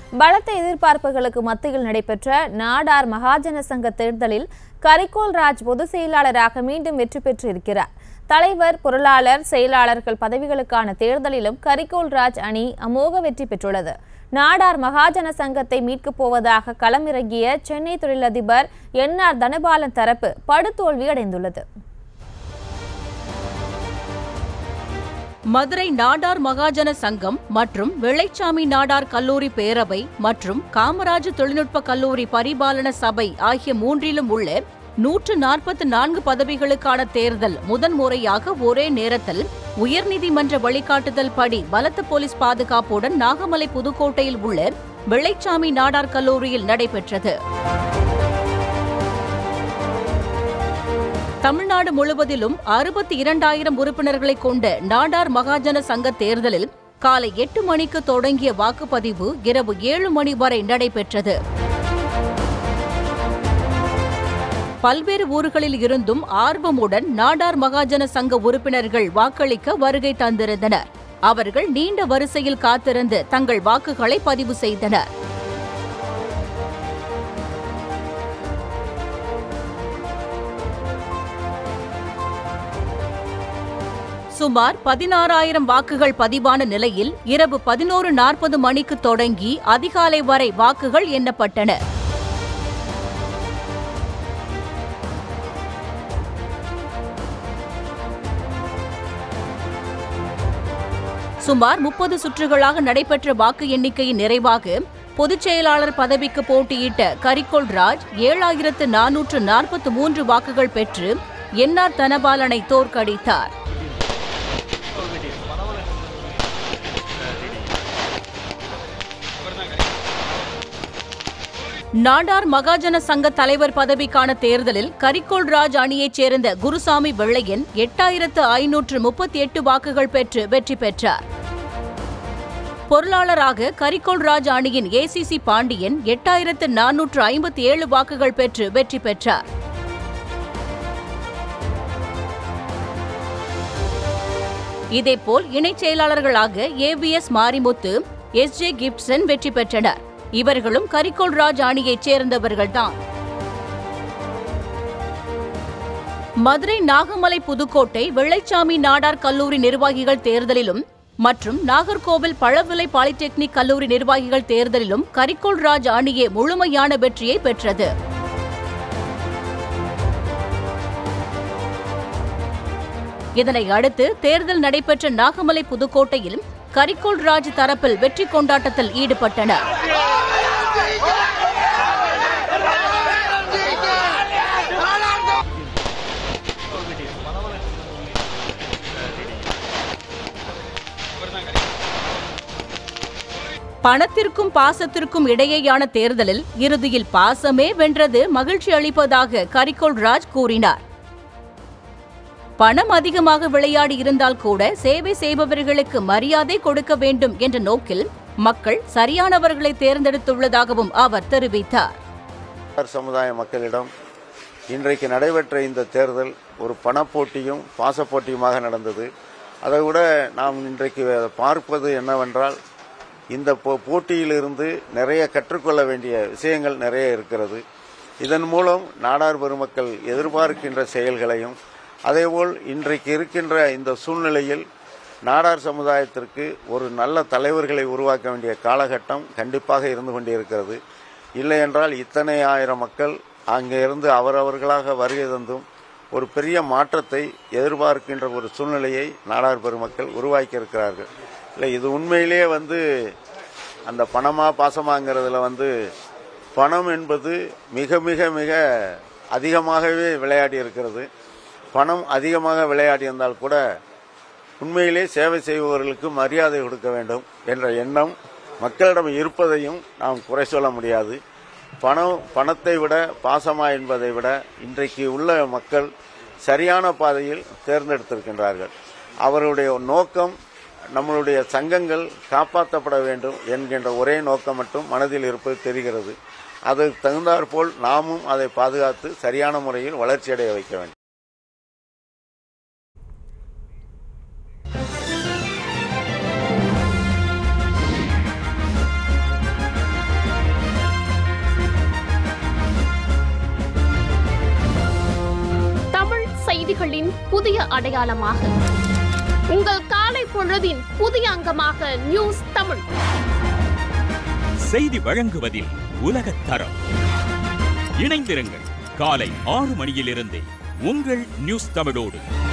பலத்த எதிர்பார்ப்புகளுக்கு மத்தியில் நடைபெற்ற நாடார் மகாஜன சங்க தேர்தலில் கரிகோல் ராஜ் பொதுச் செயலாளராக மீண்டும் வெற்றி பெற்றிருக்கிறார் தலைவர் பொருளாளர் செயலாளர்கள் பதவிகளுக்கான தேர்தலிலும் கரிகோல் ராஜ் அணி அமோக வெற்றி பெற்றுள்ளது நாடார் மகாஜன சங்கத்தை மீட்கப் போவதாக களமிறங்கிய சென்னை தொழிலதிபர் என் ஆர் தனபாலன் தரப்பு படுதோல்வி அடைந்துள்ளது மதுரை நாடார் மகாஜன சங்கம் மற்றும் வெள்ளைச்சாமி நாடார் கல்லூரி பேரவை மற்றும் காமராஜ் தொழில்நுட்ப கல்லூரி பரிபாலன சபை ஆகிய மூன்றிலும் உள்ள நூற்று நாற்பத்து நான்கு பதவிகளுக்கான தேர்தல் முதன்முறையாக ஒரே நேரத்தில் உயர்நீதிமன்ற வழிகாட்டுதல் படி பலத்த போலீஸ் பாதுகாப்புடன் நாகமலை புதுக்கோட்டையில் உள்ள வெள்ளைச்சாமி நாடார் கல்லூரியில் நடைபெற்றது தமிழ்நாடு முழுவதிலும் அறுபத்தி இரண்டாயிரம் உறுப்பினர்களை கொண்ட நாடார் மகாஜன சங்க தேர்தலில் காலை எட்டு மணிக்கு தொடங்கிய வாக்குப்பதிவு இரவு ஏழு மணி வரை நடைபெற்றது பல்வேறு ஊர்களில் இருந்தும் ஆர்வமுடன் நாடார் மகாஜன சங்க உறுப்பினர்கள் வாக்களிக்க வருகை தந்திருந்தனர் அவர்கள் நீண்ட வரிசையில் காத்திருந்து தங்கள் வாக்குகளை பதிவு செய்தனர் சுமார் பதினாறாயிரம் வாக்குகள் பதிவான நிலையில் இரவு பதினோரு நாற்பது மணிக்கு தொடங்கி அதிகாலை வரை வாக்குகள் எண்ணப்பட்டன சுமார் முப்பது சுற்றுகளாக நடைபெற்ற வாக்கு எண்ணிக்கையின் நிறைவாக பொதுச் செயலாளர் பதவிக்கு போட்டியிட்ட கரிகோல் ராஜ் ஏழாயிரத்து நானூற்று நாற்பத்து மூன்று வாக்குகள் பெற்று என்ஆர் தனபாலனை தோற்கடித்தார் நாடார் மகாஜன சங்க தலைவர் பதவிக்கான தேர்தலில் கரிகோல் ராஜ் அணியைச் சேர்ந்த குருசாமி வெள்ளையன் எட்டாயிரத்து ஐநூற்று முப்பத்தி எட்டு வாக்குகள் பெற்று வெற்றி பெற்றார் பொருளாளராக கரிகோல் ராஜ் அணியின் ஏசிசி பாண்டியன் எட்டாயிரத்து நானூற்று ஐம்பத்தி ஏழு வாக்குகள் பெற்று வெற்றி பெற்றார் இதேபோல் இணைச் செயலாளர்களாக AVS Marimuthu S J Gibson வெற்றி பெற்றனர் இவர்களும் கரிகோல் ராஜ் அணியைச் சேர்ந்தவர்கள்தான் மதுரை நாகமலை புதுக்கோட்டை வெள்ளைச்சாமி நாடார் கல்லூரி நிர்வாகிகள் தேர்தலிலும் மற்றும் நாகர்கோவில் பழவிலை பாலிடெக்னிக் கல்லூரி நிர்வாகிகள் தேர்தலிலும் கரிகோல் ராஜ் அணியே முழுமையான வெற்றியை பெற்றது இதனை அடுத்து தேர்தல் நடைபெற்ற நாகமலை புதுக்கோட்டையில் கரிகோல் ராஜ் தரப்பில் வெற்றி கொண்டாட்டத்தில் ஈடுபட்டனர் பணத்திற்கும் பாசத்திற்கும் இடையேயான தேர்தலில் இறுதியில் பாசமே வென்றது மகிழ்ச்சி அளிப்பதாக கரிகோல் ராஜ் கூறினார் பணம் அதிகமாக விளையாடி இருந்தால் கூட சேவை செய்பவர்களுக்கு மரியாதை கொடுக்க வேண்டும் என்ற நோக்கில் மக்கள் சரியானவர்களை தேர்ந்தெடுத்துள்ளதாகவும் அவர் தெரிவித்தார் நாடார் சமுதாய மக்களிடம் இன்றைக்கு நடைபெற்ற இந்த தேர்தல் ஒரு பணப்போட்டியும் பாசப்போட்டியுமாக நடந்தது அதை விட நாம் இன்றைக்கு பார்ப்பது என்னவென்றால் இந்த போ- போட்டியிலிருந்து நிறைய கற்றுக்கொள்ள வேண்டிய விஷயங்கள் நிறைய இருக்கிறது இதன் மூலம் நாடார் பெருமக்கள் எதிர்பார்க்கின்ற செயல்களையும் அதேபோல் இன்றைக்கு இருக்கின்ற இந்த சூழ்நிலையில் நாடார் சமுதாயத்திற்கு ஒரு நல்ல தலைவர்களை உருவாக்க வேண்டிய காலகட்டம் கண்டிப்பாக இருந்து கொண்டிருக்கிறது இல்லை என்றால் இத்தனை ஆயிரம் மக்கள் அங்கே இருந்து அவரவர்களாக வருகை தந்தும் ஒரு பெரிய மாற்றத்தை எதிர்பார்க்கின்ற ஒரு சூழ்நிலையை நாடார் பெருமக்கள் உருவாக்கி இருக்கிறார்கள் இல்லை இது உண்மையிலேயே வந்து அந்த பணமா பாசமாங்கிறதுல வந்து பணம் என்பது மிக மிக மிக அதிகமாகவே விளையாடி இருக்கிறது பணம் அதிகமாக விளையாடி இருந்தால் கூட உண்மையிலே சேவை செய்பவர்களுக்கு மரியாதை கொடுக்க வேண்டும் என்ற எண்ணம் மக்களிடம் இருப்பதையும் நாம் குறை சொல்ல முடியாது பணம் பணத்தை விட பாசமா என்பதை விட இன்றைக்கு உள்ள மக்கள் சரியான பாதையில் தேர்ந்தெடுத்திருக்கின்றார்கள் அவர்களுடைய நோக்கம் நம்மளுடைய சங்கங்கள் காப்பாற்றப்பட வேண்டும் என்கின்ற ஒரே நோக்கம் மட்டும் மனதில் இருப்பது தெரிகிறது அதற்கு தகுந்தாற்போல் நாமும் அதை பாதுகாத்து சரியான முறையில் வளர்ச்சியடைய வைக்க வேண்டும் செய்திகளின் புதிய அடையாளமாக உங்கள் காலை பொழுதின் புதிய அங்கமாக நியூஸ் தமிழ் செய்தி வழங்குவதில் உலகத் தரம் இணைந்திருங்கள் காலை ஆறு மணியிலிருந்தே உங்கள் நியூஸ் தமிழோடு